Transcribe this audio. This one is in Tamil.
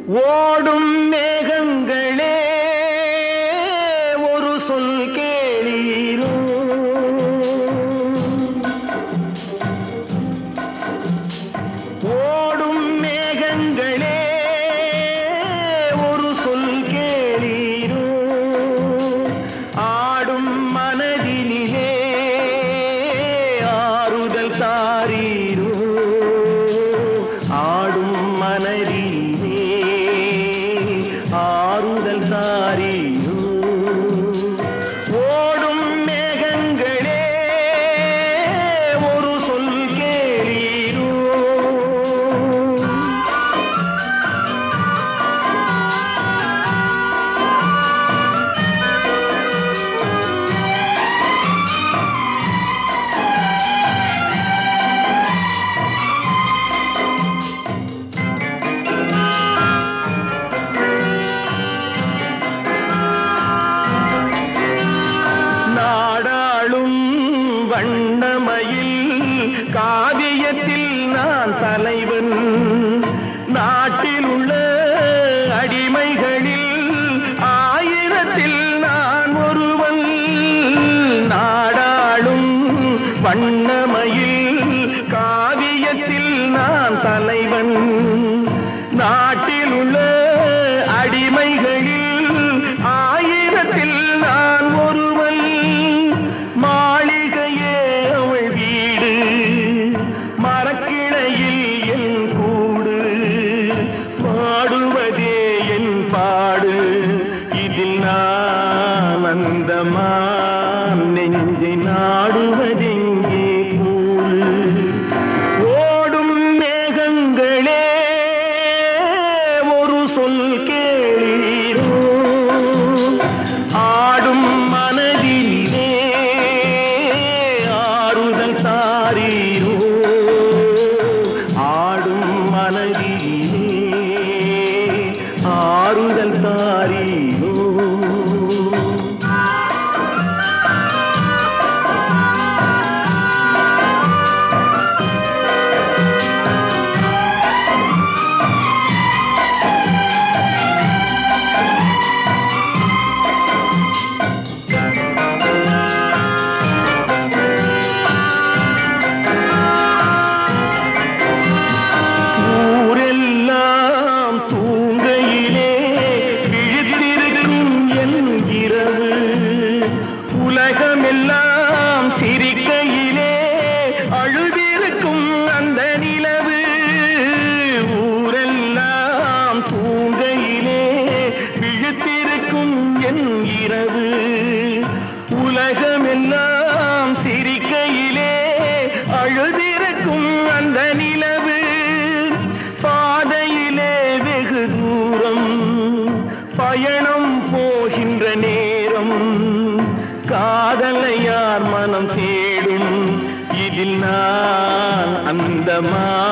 ஓடும் மேகங்களே ஒரு சொல் கேளீரோ ஓடும் மேகங்களே ஒரு சொல் கேளீரோ ஆடும் மனதினிலே ஆறுதல் தாரீரோ ஆடும் மனதிலே ஆறுதல் தாரீரோ ஓடும் மேகங்களே ஒரு சொல் கேளீரோ நாடாளும் வண்ணமயில் காவியத்தில் நான் தலைவன் நாட்டில் உள்ள அடிமைகளில் ஆயிரத்தில் நான் ஒருவன் நாடாளும் வண்ணமயில் காவியத்தில் நான் தலைவன் நாட்டில் உள்ள அடிமைகளில் ஆயிரத்தில் நான் ஒருவன் மாளிகையே அவள் வீடு மரக்கிளையில் என் கூடு பாடுவதே என் பாடு இதில் நான் அந்தமான் நெஞ்சை நாடுவதெங்கே கூறு ஓடும் மேகங்களே ஒரு சொல் கேளீரோ ஆடும் மனதிலே ஆறுதல் தாரீரோ ஆடும் மனதிலே ஆறுதல் தாரீரோ ஊரெல்லாம் தூங்கையிலே விழித்திருக்கும் என் இரவு உலகமெல்லாம் சிரிக்கையிலே அழுதிருக்கும் அந்த நிலவு ஊரெல்லாம் தூங்கையிலே விழித்திருக்கும் என் இரவு உலகமெல்லாம் சிரிக்கையிலே அழுதிருக்கும் அந்த நிலவு பாதையிலே வெகு தூரம் பயணம் போகின்ற நேரம் காதலை யார் மனம் தேடும் இதில் நான் அந்தமா